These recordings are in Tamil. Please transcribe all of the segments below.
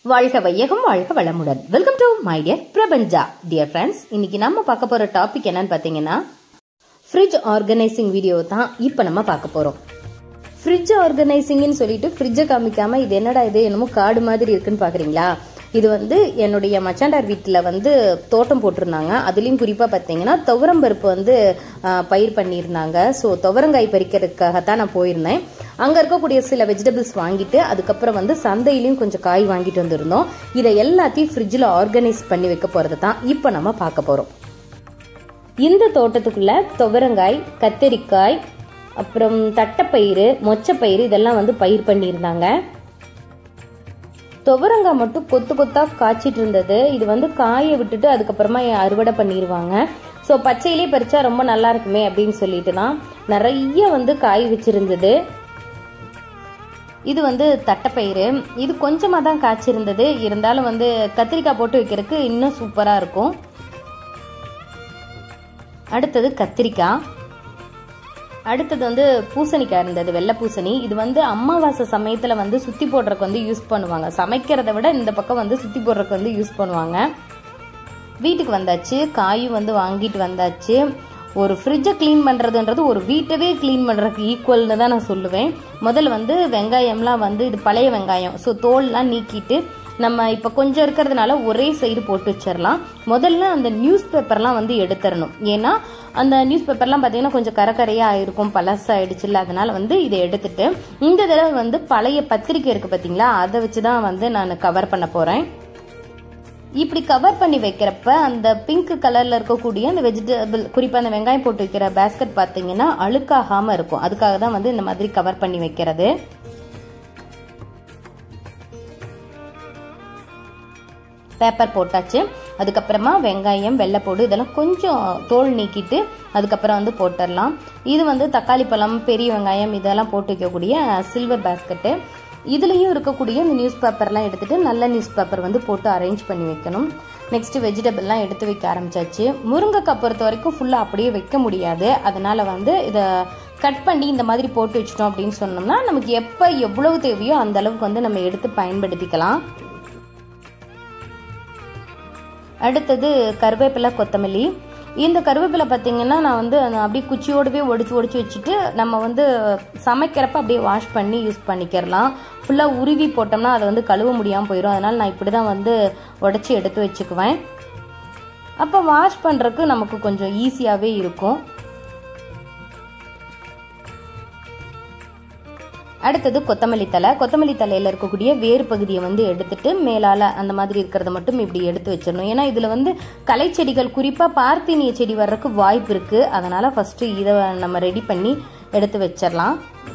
வாழ்க வையகம் வாழ்க வளமுடன் வெல்கம் டு மை டியர் பிரபஞ்சா டியர் ஃப்ரெண்ட்ஸ் இன்னைக்கு நம்ம பார்க்க போற டாபிக் என்னன்னு பார்த்தீங்கன்னா ஃப்ரிட்ஜ் ஆர்கனைசிங் வீடியோ தான் இப்போ நம்ம பார்க்க போறோம் ஃப்ரிட்ஜ் ஆர்கனைசிங்னு சொல்லிட்டு ஃப்ரிட்ஜை காமிக்காம இது என்னடா இது என்னமோ காடு மாதிரி இருக்குன்னு பாக்குறீங்களா இது வந்து என்னுடைய மச்சாண்டார் வீட்டில் வந்து தோட்டம் போட்டிருந்தாங்க அதுலேயும் குறிப்பாக பார்த்தீங்கன்னா துவரம்பருப்பு வந்து ஆஹ், பயிர் பண்ணியிருந்தாங்க ஸோ துவரங்காய் பறிக்கிறதுக்காகத்தான் நான் போயிருந்தேன் அங்கே இருக்கக்கூடிய சில வெஜிடபிள்ஸ் வாங்கிட்டு அதுக்கப்புறம் வந்து சந்தையிலையும் கொஞ்சம் காய் வாங்கிட்டு வந்திருந்தோம் இதை எல்லாத்தையும் ஃப்ரிட்ஜில் ஆர்கனைஸ் பண்ணி வைக்க போகிறது தான் இப்போ நம்ம பார்க்க போகிறோம் இந்த தோட்டத்துக்குள்ள துவரங்காய் கத்தரிக்காய் அப்புறம் தட்டைப்பயிறு மொச்சப்பயிறு இதெல்லாம் வந்து பயிர் பண்ணியிருந்தாங்க துவரங்காய் மட்டும் கொத்து கொத்தா காய்ச்சிட்டு இருந்தது இது வந்து காய விட்டுட்டு அதுக்கப்புறமா அறுவடை பண்ணிடுவாங்க ஸோ பச்சையிலே பறிச்சா ரொம்ப நல்லா இருக்குமே அப்படின்னு சொல்லிட்டு தான் நிறைய வந்து காய் வச்சிருந்தது இது வந்து தட்டைப்பயிறு இது கொஞ்சமாக தான் காய்ச்சிருந்தது இருந்தாலும் வந்து கத்திரிக்காய் போட்டு வைக்கிறதுக்கு இன்னும் சூப்பராக இருக்கும் அடுத்தது கத்திரிக்காய் அடுத்தது வந்து பூசணிக்காய் இருந்தது வெள்ளை பூசணி இது வந்து அமாவாசை சமயத்தில் வந்து சுத்தி போடுறதுக்கு வந்து யூஸ் பண்ணுவாங்க சமைக்கிறத விட இந்த பக்கம் வந்து சுத்தி போடுறதுக்கு வந்து யூஸ் பண்ணுவாங்க வீட்டுக்கு வந்தாச்சு காயும் வந்து வாங்கிட்டு வந்தாச்சு ஒரு ஃப்ரிட்ஜை க்ளீன் பண்ணுறதுன்றது ஒரு வீட்டவே க்ளீன் பண்ணுறதுக்கு ஈக்குவல்னு தான் நான் சொல்லுவேன் முதல்ல வந்து வெங்காயம்லாம் வந்து இது பழைய வெங்காயம் ஸோ தோல்லாம் நீக்கிட்டு நம்ம இப்போ கொஞ்சம் இருக்கிறதுனால ஒரே சைடு போட்டு வச்சிடலாம் முதல்ல அந்த நியூஸ் பேப்பர்லாம் வந்து எடுத்துடணும் ஏன்னா அந்த நியூஸ் பேப்பர்லாம் பார்த்தீங்கன்னா கொஞ்சம் கரக்கரையாக ஆயிருக்கும் பழசாயிடுச்சுல்ல அதனால வந்து இதை எடுத்துட்டு இந்த தடவை வந்து பழைய பத்திரிக்கை இருக்குது பார்த்தீங்களா அதை வச்சு தான் வந்து நான் கவர் பண்ண போகிறேன் இப்படி கவர் பண்ணி வைக்கிறப்ப அந்த பிங்க் கலர்ல இருக்கக்கூடிய அந்த வெஜிடபிள் குறிப்பா அந்த வெங்காயம் போட்டு வைக்கிற பேஸ்கெட் பார்த்தீங்கன்னா அழுக்காகாம இருக்கும் அதுக்காக தான் வந்து இந்த மாதிரி கவர் பண்ணி வைக்கிறது பேப்பர் போட்டாச்சு அதுக்கப்புறமா வெங்காயம் வெள்ளைப்பூடு இதெல்லாம் கொஞ்சம் தோல் நீக்கிட்டு அதுக்கப்புறம் வந்து போட்டுடலாம் இது வந்து தக்காளி பழம் பெரிய வெங்காயம் இதெல்லாம் போட்டு வைக்கக்கூடிய சில்வர் பேஸ்கெட்டு இதுலேயும் இருக்கக்கூடிய இந்த நியூஸ் பேப்பர்லாம் எடுத்துட்டு நல்ல நியூஸ் பேப்பர் வந்து போட்டு அரேஞ்ச் பண்ணி வைக்கணும் நெக்ஸ்ட் வெஜிடபிள்லாம் எடுத்து வைக்க ஆரம்பிச்சாச்சு முருங்கைக்காய் பொறுத்த வரைக்கும் ஃபுல்லாக அப்படியே வைக்க முடியாது அதனால வந்து இதை கட் பண்ணி இந்த மாதிரி போட்டு வச்சிட்டோம் அப்படின்னு சொன்னோம்னா நமக்கு எப்போ எவ்வளவு தேவையோ அந்த அளவுக்கு வந்து நம்ம எடுத்து பயன்படுத்திக்கலாம் அடுத்தது கருவேப்பிலை கொத்தமல்லி இந்த கருவேப்பிலை பார்த்தீங்கன்னா நான் வந்து நான் அப்படியே குச்சியோடவே ஒடிச்சு ஒடிச்சு வச்சுட்டு நம்ம வந்து சமைக்கிறப்ப அப்படியே வாஷ் பண்ணி யூஸ் பண்ணிக்கிறலாம் ஃபுல்லாக உருவி போட்டோம்னா அதை வந்து கழுவ முடியாமல் போயிடும் அதனால் நான் இப்படி தான் வந்து உடச்சி எடுத்து வச்சுக்குவேன் அப்போ வாஷ் பண்ணுறதுக்கு நமக்கு கொஞ்சம் ஈஸியாகவே இருக்கும் அடுத்தது கொத்தமல்லி தலை கொத்தமல்லி தலையில் இருக்கக்கூடிய வேறு பகுதியை வந்து எடுத்துட்டு மேலால் அந்த மாதிரி இருக்கிறத மட்டும் இப்படி எடுத்து வச்சிடணும் ஏன்னா இதில் வந்து களை செடிகள் குறிப்பாக பார்த்தீனிய செடி வர்றதுக்கு வாய்ப்பு இருக்குது அதனால் ஃபஸ்ட்டு இதை நம்ம ரெடி பண்ணி எடுத்து வச்சிடலாம்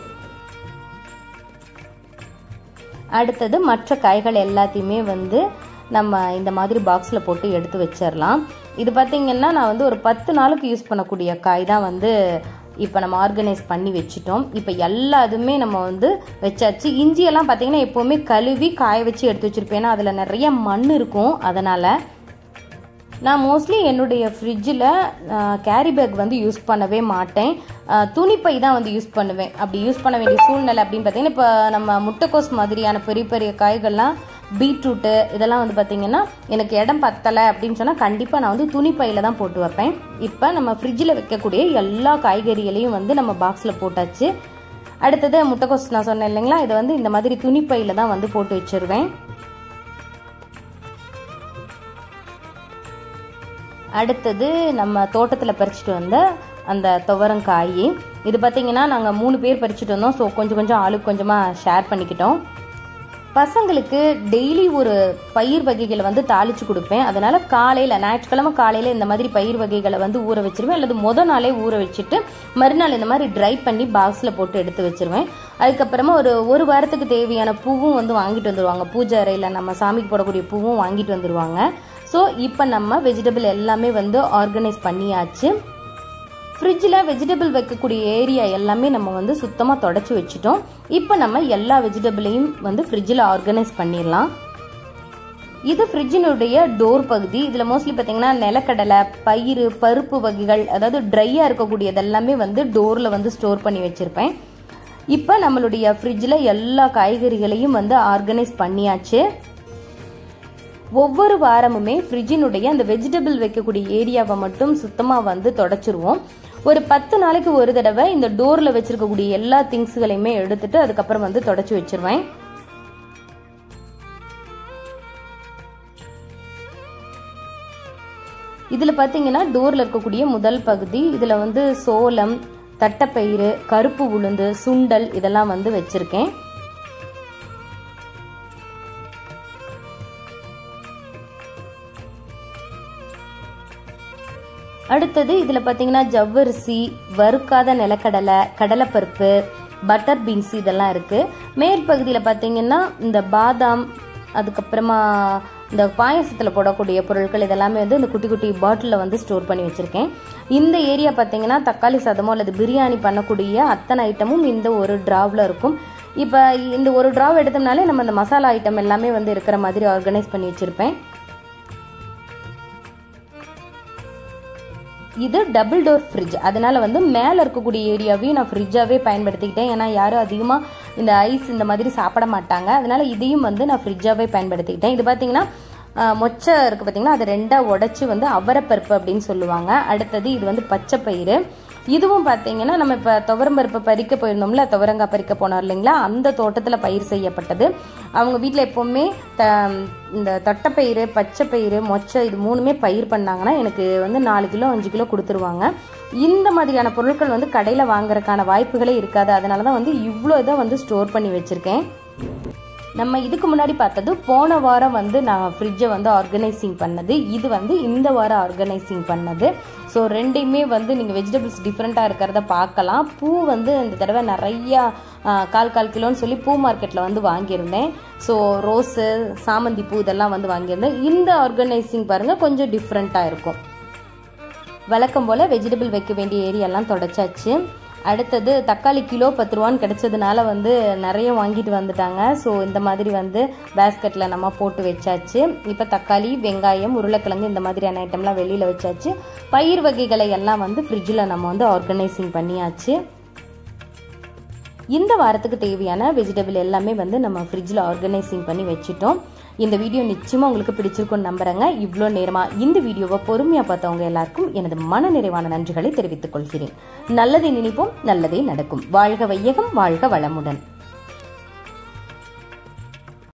அடுத்தது மற்ற காய்கள் எல்லாத்தையுமே வந்து நம்ம இந்த மாதிரி பாக்ஸில் போட்டு எடுத்து வச்சிடலாம் இது பார்த்திங்கன்னா நான் வந்து ஒரு பத்து நாளுக்கு யூஸ் பண்ணக்கூடிய காய் தான் வந்து இப்போ நம்ம ஆர்கனைஸ் பண்ணி வச்சுட்டோம் இப்போ எல்லாத்துமே நம்ம வந்து வச்சாச்சு இஞ்சியெல்லாம் பார்த்தீங்கன்னா எப்போவுமே கழுவி காய வச்சு எடுத்து வச்சுருப்பேன் ஏன்னா அதில் நிறைய மண் இருக்கும் அதனால் நான் மோஸ்ட்லி என்னுடைய ஃப்ரிட்ஜில் கேரி பேக் வந்து யூஸ் பண்ணவே மாட்டேன் அஹ், துணிப்பை தான் வந்து யூஸ் பண்ணுவேன் அப்படி யூஸ் பண்ண வேண்டிய சூழ்நிலை அப்படின்னு பார்த்தீங்கன்னா இப்போ நம்ம முட்டைக்கோஸ் மாதிரியான பெரிய பெரிய காய்கள்லாம் பீட்ரூட்டு இதெல்லாம் வந்து பார்த்தீங்கன்னா எனக்கு இடம் பத்தலை அப்படின்னு சொன்னால் கண்டிப்பாக நான் வந்து துணிப்பையில் தான் போட்டு வைப்பேன் இப்போ நம்ம ஃப்ரிட்ஜில் வைக்கக்கூடிய எல்லா காய்கறிகளையும் வந்து நம்ம பாக்ஸில் போட்டாச்சு அடுத்தது முட்டைக்கோஸ் நான் சொன்னேன் இல்லைங்களா இதை வந்து இந்த மாதிரி துணிப்பையில் தான் வந்து போட்டு வச்சிருவேன் அடுத்தது நம்ம தோட்டத்தில் பறிச்சுட்டு வந்த அந்த துவரங்காய் இது பார்த்தீங்கன்னா நாங்கள் மூணு பேர் பறிச்சுட்டு வந்தோம் ஸோ கொஞ்சம் கொஞ்சம் ஆளுக்கு கொஞ்சமாக ஷேர் பண்ணிக்கிட்டோம் பசங்களுக்கு டெய்லி ஒரு பயிர் வகைகளை வந்து தாளிச்சு கொடுப்பேன் அதனால காலையில் ஞாயிற்றுக்கிழமை காலையில் இந்த மாதிரி பயிர் வகைகளை வந்து ஊற வச்சிருவேன் அல்லது முத நாளே ஊற வச்சுட்டு மறுநாள் இந்த மாதிரி ட்ரை பண்ணி பாக்ஸில் போட்டு எடுத்து வச்சிருவேன் அதுக்கப்புறமா ஒரு ஒரு வாரத்துக்கு தேவையான பூவும் வந்து வாங்கிட்டு வந்துடுவாங்க பூஜை அறையில் நம்ம சாமிக்கு போடக்கூடிய பூவும் வாங்கிட்டு வந்துடுவாங்க ஸோ இப்போ நம்ம வெஜிடபிள் எல்லாமே வந்து ஆர்கனைஸ் பண்ணியாச்சு ஃப்ரிட்ஜில் வெஜிடபிள் வைக்கக்கூடிய ஏரியா எல்லாமே நம்ம வந்து சுத்தமாக தொடச்சி வச்சுட்டோம் இப்போ நம்ம எல்லா வெஜிடபிளையும் வந்து ஃப்ரிட்ஜில் ஆர்கனைஸ் பண்ணிடலாம் இது ஃப்ரிட்ஜினுடைய டோர் பகுதி இதில் மோஸ்ட்லி பார்த்தீங்கன்னா நிலக்கடலை பயிர் பருப்பு வகைகள் அதாவது ட்ரையாக இருக்கக்கூடியது எல்லாமே வந்து டோரில் வந்து ஸ்டோர் பண்ணி வச்சுருப்பேன் இப்போ நம்மளுடைய ஃப்ரிட்ஜில் எல்லா காய்கறிகளையும் வந்து ஆர்கனைஸ் பண்ணியாச்சு ஒவ்வொரு வாரமுமே ஃப்ரிட்ஜினுடைய அந்த வெஜிடபிள் வைக்கக்கூடிய ஏரியாவை மட்டும் சுத்தமாக வந்து தொடச்சிருவோம் ஒரு பத்து நாளைக்கு ஒரு தடவை இந்த டோரில் வச்சிருக்கக்கூடிய எல்லா திங்ஸ்களையுமே எடுத்துட்டு அதுக்கப்புறம் வந்து தொடச்சி வச்சிருவேன் இதில் பார்த்தீங்கன்னா டோரில் இருக்கக்கூடிய முதல் பகுதி இதில் வந்து சோளம் தட்டைப்பயிறு கருப்பு உளுந்து சுண்டல் இதெல்லாம் வந்து வச்சுருக்கேன் அடுத்தது இதில் பார்த்தீங்கன்னா ஜவ்வரிசி வறுக்காத நிலக்கடலை கடலைப்பருப்பு பட்டர் பீன்ஸ் இதெல்லாம் இருக்குது மேற்பகுதியில் பார்த்தீங்கன்னா இந்த பாதாம் அதுக்கப்புறமா இந்த பாயசத்தில் போடக்கூடிய பொருட்கள் இதெல்லாமே வந்து இந்த குட்டி குட்டி பாட்டிலில் வந்து ஸ்டோர் பண்ணி வச்சுருக்கேன் இந்த ஏரியா பார்த்தீங்கன்னா தக்காளி சாதமோ அல்லது பிரியாணி பண்ணக்கூடிய அத்தனை ஐட்டமும் இந்த ஒரு ட்ராவில் இருக்கும் இப்போ இந்த ஒரு ட்ராவ் எடுத்தோம்னாலே நம்ம இந்த மசாலா ஐட்டம் எல்லாமே வந்து இருக்கிற மாதிரி ஆர்கனைஸ் பண்ணி வச்சுருப்பேன் இது டபுள் டோர் ஃப்ரிட்ஜ் அதனால வந்து மேலே இருக்கக்கூடிய ஏரியாவையும் நான் ஃப்ரிட்ஜாகவே பயன்படுத்திக்கிட்டேன் ஏன்னா யாரும் அதிகமாக இந்த ஐஸ் இந்த மாதிரி சாப்பிட மாட்டாங்க அதனால இதையும் வந்து நான் ஃப்ரிட்ஜாகவே பயன்படுத்திக்கிட்டேன் இது பார்த்தீங்கன்னா மொச்சை இருக்குது பார்த்தீங்கன்னா அதை ரெண்டாக உடச்சி வந்து அவரப்பருப்பு அப்படின்னு சொல்லுவாங்க அடுத்தது இது வந்து பச்சை பயிறு இதுவும் பார்த்தீங்கன்னா நம்ம இப்போ துவரம்பருப்பு பறிக்க போயிருந்தோம்ல துவரங்காய் பறிக்க போனோம் இல்லைங்களா அந்த தோட்டத்தில் பயிர் செய்யப்பட்டது அவங்க வீட்டில் எப்போவுமே த இந்த தட்டைப்பயிறு பச்சை பயிறு மொச்சை இது மூணுமே பயிர் பண்ணாங்கன்னா எனக்கு வந்து நாலு கிலோ அஞ்சு கிலோ கொடுத்துருவாங்க இந்த மாதிரியான பொருட்கள் வந்து கடையில் வாங்குறதுக்கான வாய்ப்புகளே இருக்காது அதனால தான் வந்து இவ்வளோ இதை வந்து ஸ்டோர் பண்ணி வச்சுருக்கேன் நம்ம இதுக்கு முன்னாடி பார்த்தது போன வாரம் வந்து நான் ஃப்ரிட்ஜை வந்து ஆர்கனைசிங் பண்ணது இது வந்து இந்த வாரம் ஆர்கனைசிங் பண்ணது ஸோ ரெண்டையுமே வந்து நீங்கள் வெஜிடபிள்ஸ் டிஃப்ரெண்ட்டாக இருக்கிறத பார்க்கலாம் பூ வந்து இந்த தடவை நிறையா கால் கால் கிலோன்னு சொல்லி பூ மார்க்கெட்டில் வந்து வாங்கியிருந்தேன் ஸோ ரோஸு சாமந்தி பூ இதெல்லாம் வந்து வாங்கியிருந்தேன் இந்த ஆர்கனைசிங் பாருங்கள் கொஞ்சம் டிஃப்ரெண்ட்டாக இருக்கும் வழக்கம் போல் வெஜிடபிள் வைக்க வேண்டிய ஏரியாலாம் தொடச்சாச்சு அடுத்தது தக்காளி கிலோ பத்து ரூபான்னு கிடைச்சதுனால வந்து நிறைய வாங்கிட்டு வந்துட்டாங்க ஸோ இந்த மாதிரி வந்து பேஸ்கெட்டில் நம்ம போட்டு வச்சாச்சு இப்போ தக்காளி வெங்காயம் உருளைக்கிழங்கு இந்த மாதிரியான ஐட்டம்லாம் வெளியில் வச்சாச்சு பயிர் வகைகளை எல்லாம் வந்து ஃப்ரிட்ஜில் நம்ம வந்து ஆர்கனைசிங் பண்ணியாச்சு இந்த வாரத்துக்கு தேவையான வெஜிடபிள் எல்லாமே வந்து நம்ம ஃப்ரிட்ஜில் ஆர்கனைசிங் பண்ணி வச்சுட்டோம் இந்த வீடியோ நிச்சயமாக உங்களுக்கு பிடிச்சிருக்கும்னு நம்புறேங்க இவ்வளோ நேரமாக இந்த வீடியோவை பொறுமையாக பார்த்தவங்க எல்லாருக்கும் எனது மன நிறைவான நன்றிகளை தெரிவித்துக் கொள்கிறேன் நல்லதை நினைப்போம் நல்லதே நடக்கும் வாழ்க வையகம் வாழ்க வளமுடன்